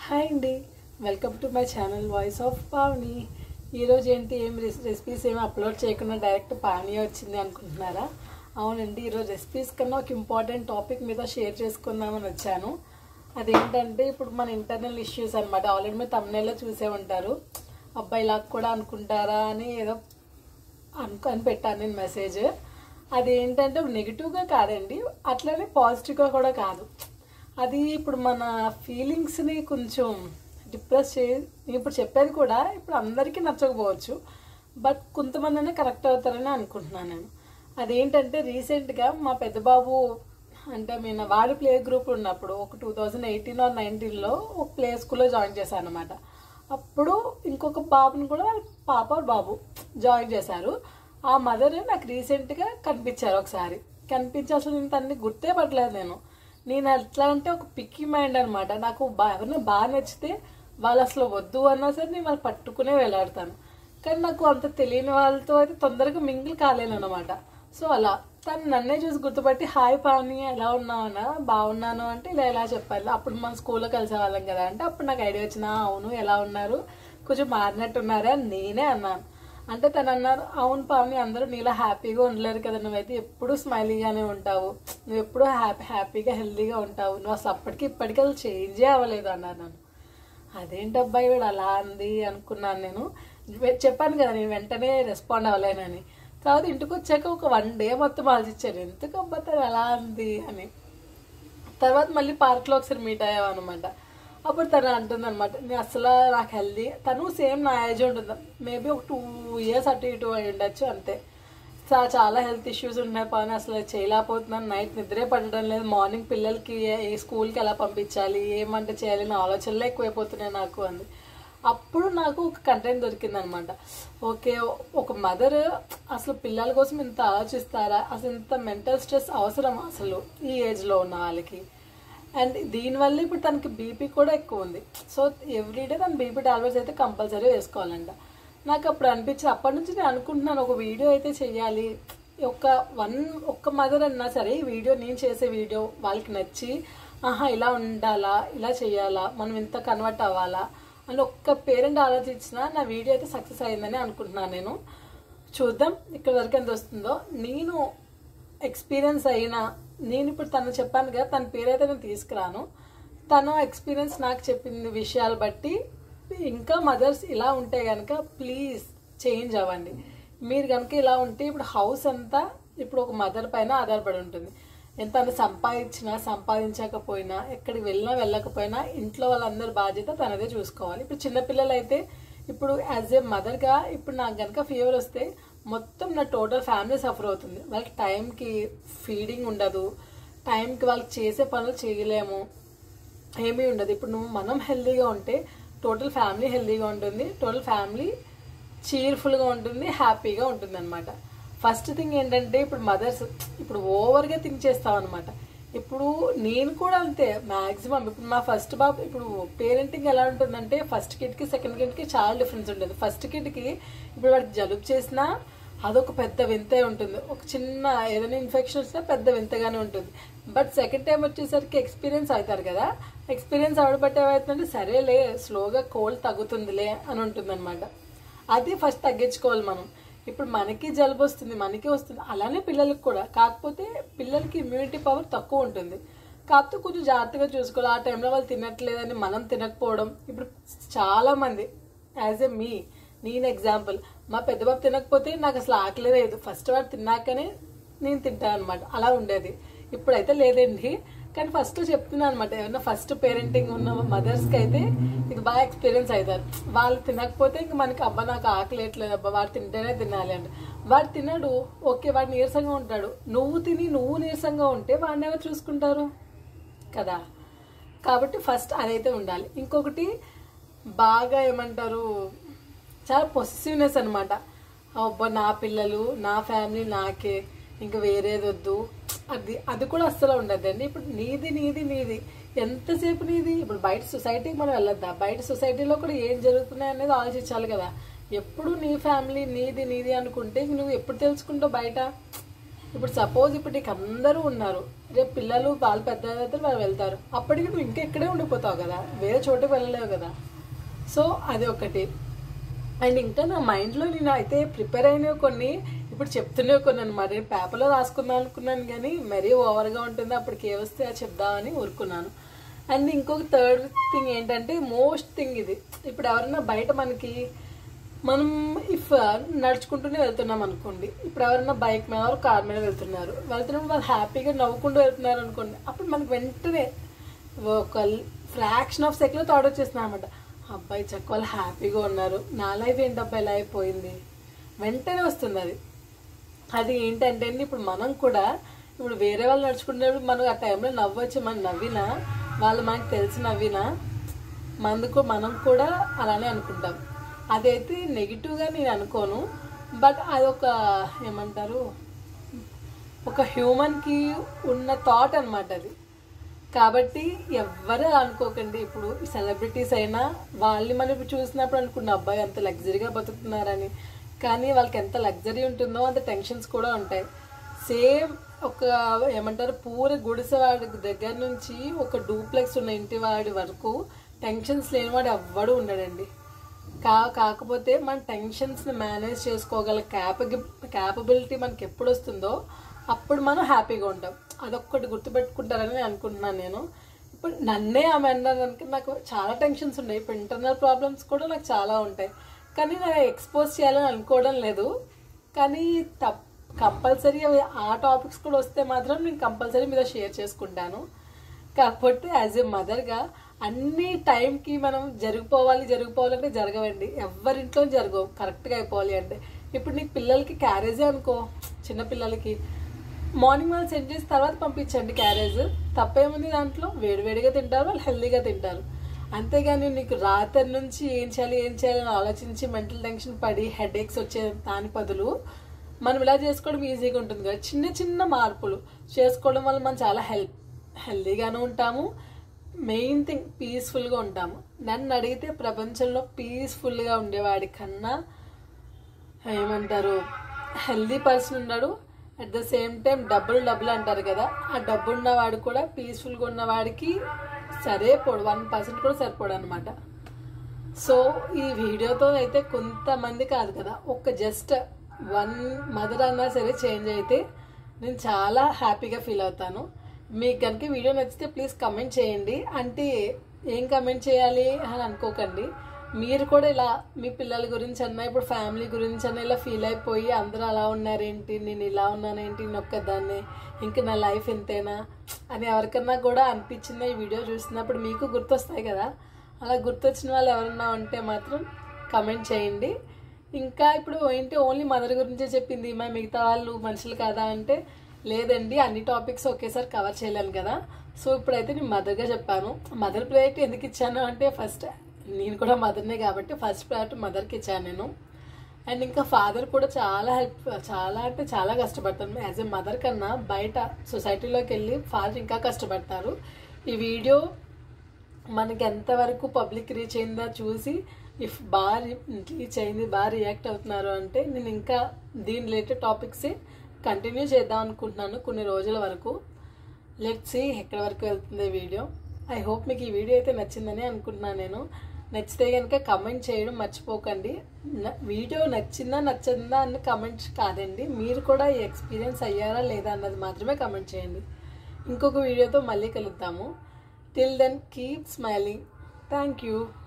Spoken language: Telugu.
హాయ్ అండి welcome to my channel voice of Pavani ఈరోజు ఏంటి ఏం రెస్- రెసిపీస్ ఏమి అప్లోడ్ చేయకుండా డైరెక్ట్ పానీ వచ్చింది అనుకుంటున్నారా అవునండి ఈరోజు రెసిపీస్ కన్నా ఒక ఇంపార్టెంట్ టాపిక్ మీద షేర్ చేసుకుందామని వచ్చాను అదేంటంటే ఇప్పుడు మన ఇంటర్నల్ ఇష్యూస్ అనమాట ఆల్రెడీ మీరు తమిళలో చూసే ఉంటారు అబ్బాయి ఇలా కూడా అనుకుంటారా అని ఏదో అనుకు అని పెట్టాను నేను మెసేజ్ అదేంటంటే నెగిటివ్గా కాదండి అట్లనే పాజిటివ్గా కూడా కాదు అది ఇప్పుడు మన ఫీలింగ్స్ని కొంచెం డిప్రెస్ చే నేను ఇప్పుడు చెప్పేది కూడా ఇప్పుడు అందరికీ నచ్చకపోవచ్చు బట్ కొంతమంది కరెక్ట్ అవుతారని అనుకుంటున్నాను నేను అదేంటంటే రీసెంట్గా మా పెద్ద బాబు అంటే నేను వాడి ప్లే గ్రూప్ ఉన్నప్పుడు ఒక టూ థౌజండ్ ఎయిటీన్ ఆర్ నైన్టీన్లో ఒక ప్లే స్కూల్లో జాయిన్ చేశాను అనమాట అప్పుడు ఇంకొక బాబుని కూడా వాళ్ళ పాప బాబు జాయిన్ చేశారు ఆ మదర్ నాకు రీసెంట్గా కనిపించారు ఒకసారి కనిపించి అసలు నేను తనని గుర్తే పట్టలేదు నేను నేను ఎట్లా అంటే ఒక పిక్కి మైండ్ అనమాట నాకు బా ఎవరైనా బాగా నచ్చితే వాళ్ళు అసలు వద్దు అన్నా సరే నేను వాళ్ళు పట్టుకునే వెళ్ళాడతాను కానీ నాకు అంత తెలియని వాళ్ళతో అయితే తొందరగా మింగిల్ కాలేను అనమాట సో అలా తను నన్నే చూసి గుర్తుపట్టి హాయ్ పావని ఎలా ఉన్నావు అన్న బాగున్నాను అంటే ఇలా ఎలా చెప్పాలి అప్పుడు మన స్కూల్లో కలిసే వాళ్ళం కదా అంటే అప్పుడు నాకు ఐడియా వచ్చిన "ఆ, అవును ఎలా ఉన్నారు కొంచెం మారినట్టున్నారా అని నేనే అన్నాను అంటే తను అన్నారు అవును పావని అందరూ నీలా హ్యాపీగా ఉండలేరు కదా నువ్వైతే ఎప్పుడు స్మైలీగానే ఉంటావు నువ్వు ఎప్పుడు హ్యాపీ హ్యాపీగా హెల్తీగా ఉంటావు నువ్వు అసలు అప్పటికి ఇప్పటికీ అసలు చేంజే అవ్వలేదు అన్నారు నన్ను అదేంటి అబ్బాయి వీడు అలా అంది అనుకున్నాను నేను వె- చెప్పాను కదా నేను వెంటనే రెస్పాండ్ అవ్వలేనని తర్వాత ఇంటికి వచ్చాక ఒక వన్ డే మొత్తం ఆలోచించాను ఎందుకు అబ్బా తను అలా అంది అని తర్వాత మళ్ళీ పార్క్లో ఒకసారి మీట్ అయ్యామన్నమాట అప్పుడు తను అంటుంది అనమాట నేను అసలు నాకు హెల్దీ తను సేమ్ నా ఏజ్ ఉంటుంది మేబీ ఒక టూ ఇయర్స్ అటు ఇటు అయి ఉండొచ్చు అంతే చా- చాలా హెల్త్ ఇష్యూస్ ఉన్నాయి పని అసలు చేయలేకపోతున్నాను నైట్ నిద్రే పడడం లేదు మార్నింగ్ పిల్లలకి ఏ ఏ స్కూల్కి ఎలా పంపించాలి ఏమంటే చేయాలి నా ఆలోచనలే ఎక్కువైపోతున్నాయి నాకు అంది అప్పుడు నాకు ఒక కంటెంట్ దొరికింది అనమాట ఓకే ఒక మదర్ అసలు పిల్లల కోసం ఇంత ఆలోచిస్తారా అసలు ఇంత మెంటల్ స్ట్రెస్ అవసరం అసలు ఈ ఏజ్లో ఉన్న వాళ్ళకి అండ్ దీనివల్ల ఇప్పుడు తనకి బీపీ కూడా ఎక్కువ ఉంది సో ఎవ్రీడే తన బీపీ టాబ్లెట్స్ అయితే కంపల్సరీ వేసుకోవాలంట నాకు అప్పుడు అనిపించింది అప్పటి నుంచి నేను అనుకుంటున్నాను ఒక వీడియో అయితే చెయ్యాలి ఒక వన్ ఒక్క మదర్ అన్నా సరే ఈ వీడియో నేను చేసే వీడియో వాళ్ళకి నచ్చి ఆహా ఇలా ఉండాలా ఇలా చేయాలా మనం ఇంత కన్వర్ట్ అవ్వాలా అని ఒక్క పేరెంట్ ఆలోచించినా నా వీడియో అయితే సక్సెస్ అయిందని అనుకుంటున్నాను నేను చూద్దాం ఇక్కడ వరకు ఎంత వస్తుందో నేను ఎక్స్పీరియన్స్ అయినా నేను ఇప్పుడు తను చెప్పాను కదా తన పేరైతే నేను తీసుకురాను తను ఎక్స్పీరియన్స్ నాకు చెప్పిన విషయాలు బట్టి ఇంకా మదర్స్ ఇలా ఉంటే కనుక ప్లీజ్ చేంజ్ అవ్వండి మీరు కనుక ఇలా ఉంటే ఇప్పుడు హౌస్ అంతా ఇప్పుడు ఒక మదర్ పైన ఆధారపడి ఉంటుంది ఎంత అని సంపాదించినా సంపాదించకపోయినా ఎక్కడికి వెళ్ళినా వెళ్ళకపోయినా ఇంట్లో వాళ్ళందరి బాధ్యత తనదే చూసుకోవాలి ఇప్పుడు చిన్నపిల్లలు అయితే ఇప్పుడు యాజ్ ఏ మదర్గా ఇప్పుడు నాకు కనుక ఫీవర్ వస్తే మొత్తం నా టోటల్ ఫ్యామిలీ సఫర్ అవుతుంది వాళ్ళకి టైంకి ఫీడింగ్ ఉండదు టైంకి వాళ్ళకి చేసే పనులు చేయలేము ఏమీ ఉండదు ఇప్పుడు నువ్వు మనం హెల్తీగా ఉంటే టోటల్ ఫ్యామిలీ హెల్తీగా ఉంటుంది టోటల్ ఫ్యామిలీ చీర్ఫుల్గా ఉంటుంది హ్యాపీగా ఉంటుంది అనమాట ఫస్ట్ థింగ్ ఏంటంటే ఇప్పుడు మదర్స్ ఇప్పుడు ఓవర్గా థింక్ చేస్తాం అనమాట ఇప్పుడు నేను కూడా అంతే మ్యాక్సిమం ఇప్పుడు మా ఫస్ట్ బాబు ఇప్పుడు పేరెంటింగ్ ఎలా ఉంటుందంటే ఫస్ట్ కిడ్కి సెకండ్ కిడ్కి చాలా డిఫరెన్స్ ఉంటుంది ఫస్ట్ కిడ్కి ఇప్పుడు వాడికి జలుబు చేసినా అదొక పెద్ద వింతే ఉంటుంది ఒక చిన్న ఏదైనా ఇన్ఫెక్షన్ వచ్చినా పెద్ద వింతగానే ఉంటుంది బట్ సెకండ్ టైం వచ్చేసరికి ఎక్స్పీరియన్స్ అవుతారు కదా ఎక్స్పీరియన్స్ అవడబట్టి ఏమవుతుందంటే సరేలే స్లోగా కోల్డ్ తగ్గుతుందిలే అని ఉంటుంది అది ఫస్ట్ తగ్గించుకోవాలి మనం ఇప్పుడు మనకి జలుబు వస్తుంది మనకి వస్తుంది అలానే పిల్లలకి కూడా కాకపోతే పిల్లలకి ఇమ్యూనిటీ పవర్ తక్కువ ఉంటుంది కాకపోతే కొంచెం జాగ్రత్తగా చూసుకోవాలి ఆ టైంలో వాళ్ళు తినట్లేదని మనం తినకపోవడం ఇప్పుడు చాలా మంది యాజ్ ఎ మీ నేను ఎగ్జాంపుల్ మా పెద్ద బాబు తినకపోతే నాకు అసలు ఆకలి లేదు ఫస్ట్ వాడు తిన్నాకనే నేను తింటాను అనమాట అలా ఉండేది ఇప్పుడైతే లేదండి కానీ ఫస్ట్ చెప్తున్నాను అనమాట ఏమన్నా ఫస్ట్ పేరెంటింగ్ ఉన్న మదర్స్కి అయితే ఇది బాగా ఎక్స్పీరియన్స్ అవుతారు వాళ్ళు తినకపోతే ఇంక మనకి అబ్బా నాకు ఆకలేట్లేదు అబ్బా వాడు తింటేనే తినాలి అంటే వాడు తినడు ఓకే వాడు నీరసంగా ఉంటాడు నువ్వు తిని నువ్వు నీరసంగా ఉంటే వాడిని ఎవరు చూసుకుంటారు కదా కాబట్టి ఫస్ట్ అదైతే ఉండాలి ఇంకొకటి బాగా ఏమంటారు చాలా పొసెసివ్నెస్ అనమాట అబ్బా నా పిల్లలు నా ఫ్యామిలీ నాకే ఇంకా వేరేది వద్దు అది అది కూడా అస్సలు ఉండదండి ఇప్పుడు నీది నీది నీది ఎంతసేపు నీది ఇప్పుడు బయట సొసైటీకి మనం వెళ్ళొద్దా బయట సొసైటీలో కూడా ఏం జరుగుతున్నాయి అనేది ఆలోచించాలి కదా ఎప్పుడు నీ ఫ్యామిలీ నీది నీది అనుకుంటే ఇంక నువ్వు ఎప్పుడు తెలుసుకుంటావు బయట ఇప్పుడు సపోజ్ ఇప్పుడు నీకు అందరూ ఉన్నారు రేపు పిల్లలు వాళ్ళు పెద్ద అయితే వాళ్ళు వెళ్తారు అప్పటికి నువ్వు ఇంకా ఇక్కడే ఉండిపోతావు కదా వేరే చోటుకి వెళ్ళలేవు కదా సో అది ఒకటి అండ్ ఇంకా నా మైండ్లో నేను అయితే ప్రిపేర్ అయినవి కొన్ని ఇప్పుడు చెప్తున్నవి కొన్ని అనమాట నేను పేపర్లో రాసుకుందాం అనుకున్నాను కానీ మరీ ఓవర్గా ఉంటుంది అప్పటికి ఏ వస్తే అది చెప్దామని ఊరుకున్నాను అండ్ ఇంకొక థర్డ్ థింగ్ ఏంటంటే మోస్ట్ థింగ్ ఇది ఇప్పుడు ఎవరైనా బయట మనకి మనం ఇఫ్ నడుచుకుంటూనే వెళ్తున్నాం అనుకోండి ఇప్పుడు ఎవరైనా బైక్ మీద కార్ మీద వెళ్తున్నారు వెళ్తున్నప్పుడు వాళ్ళు హ్యాపీగా నవ్వుకుంటూ వెళ్తున్నారు అనుకోండి అప్పుడు మనకు వెంటనే ఒక ఫ్రాక్షన్ ఆఫ్ సెకండ్లో థాట్ వచ్చేస్తున్నాయి అనమాట అబ్బాయి చక్క వాళ్ళు హ్యాపీగా ఉన్నారు నా లైఫ్ ఏంటి అబ్బాయి ఇలా అయిపోయింది వెంటనే వస్తుంది అది అది ఏంటంటే అండి ఇప్పుడు మనం కూడా ఇప్పుడు వేరే వాళ్ళు నడుచుకునేటప్పుడు మనం ఆ టైంలో నవ్వచ్చు మనం నవ్వినా వాళ్ళు మనకు తెలిసి నవ్వినా మందుకు మనం కూడా అలానే అనుకుంటాం అదైతే నెగిటివ్గా నేను అనుకోను బట్ అదొక ఏమంటారు ఒక హ్యూమన్కి ఉన్న థాట్ అనమాట అది కాబట్టి ఎవ్వరు అనుకోకండి ఇప్పుడు సెలబ్రిటీస్ అయినా వాళ్ళని మనం ఇప్పుడు చూసినప్పుడు అనుకున్న అబ్బాయి అంత లగ్జరీగా బతుకుతున్నారని కానీ వాళ్ళకి ఎంత లగ్జరీ ఉంటుందో అంత టెన్షన్స్ కూడా ఉంటాయి సేమ్ ఒక ఏమంటారు పూర గుడిసెవాడి దగ్గర నుంచి ఒక డూప్లెక్స్ ఉన్న ఇంటి వాడి వరకు టెన్షన్స్ లేనివాడు ఎవ్వడు ఉండడండి కా కాకపోతే మన టెన్షన్స్ని మేనేజ్ చేసుకోగల క్యాపగి క్యాపబిలిటీ మనకి ఎప్పుడు వస్తుందో అప్పుడు మనం హ్యాపీగా ఉంటాం అదొక్కటి గుర్తుపెట్టుకుంటారని నేను అనుకుంటున్నాను నేను ఇప్పుడు నన్నే ఆమె అన్నారనుక నాకు చాలా టెన్షన్స్ ఉన్నాయి ఇప్పుడు ఇంటర్నల్ ప్రాబ్లమ్స్ కూడా నాకు చాలా ఉంటాయి కానీ నేను ఎక్స్పోజ్ చేయాలని అనుకోవడం లేదు కానీ తప్ కంపల్సరీ ఆ టాపిక్స్ కూడా వస్తే మాత్రం నేను కంపల్సరీ మీద షేర్ చేసుకుంటాను కాకపోతే యాజ్ ఎ మదర్గా అన్ని టైంకి మనం జరిగిపోవాలి జరిగిపోవాలంటే జరగవండి ఎవరింట్లో జరగవు కరెక్ట్గా అయిపోవాలి అంటే ఇప్పుడు నీకు పిల్లలకి క్యారేజే అనుకో చిన్న పిల్లలకి మార్నింగ్ వాళ్ళు సెండ్ చేసిన తర్వాత పంపించండి క్యారేజ్ తప్పేముంది దాంట్లో వేడివేడిగా తింటారు వాళ్ళు హెల్తీగా తింటారు అంతేగాని నీకు రాత్రి నుంచి ఏం చేయాలి ఏం చేయాలని ఆలోచించి మెంటల్ టెన్షన్ పడి హెడ్ ఏక్స్ వచ్చే దాని బదులు మనం ఇలా చేసుకోవడం ఈజీగా ఉంటుంది కదా చిన్న చిన్న మార్పులు చేసుకోవడం వల్ల మనం చాలా హెల్ప్ హెల్తీగానే ఉంటాము మెయిన్ థింగ్ పీస్ఫుల్గా ఉంటాము నన్ను అడిగితే ప్రపంచంలో పీస్ఫుల్గా ఉండేవాడి కన్నా ఏమంటారు హెల్దీ పర్సన్ ఉన్నాడు అట్ ద సేమ్ టైం డబ్బులు డబ్బులు అంటారు కదా ఆ డబ్బు ఉన్నవాడు కూడా పీస్ఫుల్గా ఉన్నవాడికి సరిపోడు వన్ పర్సెంట్ కూడా సరిపోడు అనమాట సో ఈ వీడియోతో అయితే కొంతమంది కాదు కదా ఒక జస్ట్ వన్ మదర్ అన్నా సరే చేంజ్ అయితే నేను చాలా హ్యాపీగా ఫీల్ అవుతాను మీకు కనుక వీడియో నచ్చితే ప్లీజ్ కమెంట్ చేయండి అంటే ఏం కమెంట్ చేయాలి అని అనుకోకండి మీరు కూడా ఇలా మీ పిల్లల గురించి అన్నా ఇప్పుడు ఫ్యామిలీ గురించి అన్నా ఇలా ఫీల్ అయిపోయి అందరూ అలా ఉన్నారేంటి నేను ఇలా ఉన్నానేంటి నేను ఒక్కదాన్నే ఇంక నా లైఫ్ ఎంతేనా అని ఎవరికన్నా కూడా అనిపించింది ఈ వీడియో చూసినప్పుడు మీకు గుర్తొస్తాయి కదా అలా గుర్తొచ్చిన వాళ్ళు ఎవరన్నా ఉంటే మాత్రం కమెంట్ చేయండి ఇంకా ఇప్పుడు ఏంటి ఓన్లీ మదర్ గురించే చెప్పింది మా మిగతా వాళ్ళు మనుషులు కదా అంటే లేదండి అన్ని టాపిక్స్ ఒకేసారి కవర్ చేయలేను కదా సో ఇప్పుడైతే నేను మదర్గా చెప్పాను మదర్ ప్రయారిటీ ఎందుకు ఇచ్చాను అంటే ఫస్ట్ నేను కూడా మదర్నే కాబట్టి ఫస్ట్ ప్రయారిటీ మదర్కి ఇచ్చాను నేను అండ్ ఇంకా ఫాదర్ కూడా చాలా హెల్ప్ చాలా అంటే చాలా కష్టపడతాను యాజ్ ఎ మదర్ కన్నా బయట సొసైటీలోకి వెళ్ళి ఫాదర్ ఇంకా కష్టపడతారు ఈ వీడియో మనకి ఎంతవరకు పబ్లిక్ రీచ్ అయిందా చూసి ఇఫ్ బాగా రీచ్ అయింది బాగా రియాక్ట్ అవుతున్నారు అంటే నేను ఇంకా దీని రిలేటెడ్ టాపిక్సే కంటిన్యూ చేద్దాం అనుకుంటున్నాను కొన్ని రోజుల వరకు లెట్ సి ఎక్కడి వరకు వెళ్తుంది వీడియో ఐ హోప్ మీకు ఈ వీడియో అయితే నచ్చిందని అనుకుంటున్నాను నేను నచ్చితే కనుక కమెంట్ చేయడం మర్చిపోకండి న- వీడియో నచ్చిందా నచ్చిందా అన్న కమెంట్స్ కాదండి మీరు కూడా ఈ ఎక్స్పీరియన్స్ అయ్యారా లేదా అన్నది మాత్రమే కమెంట్ చేయండి ఇంకొక వీడియోతో మళ్ళీ కలుద్దాము till then keep smiling thank you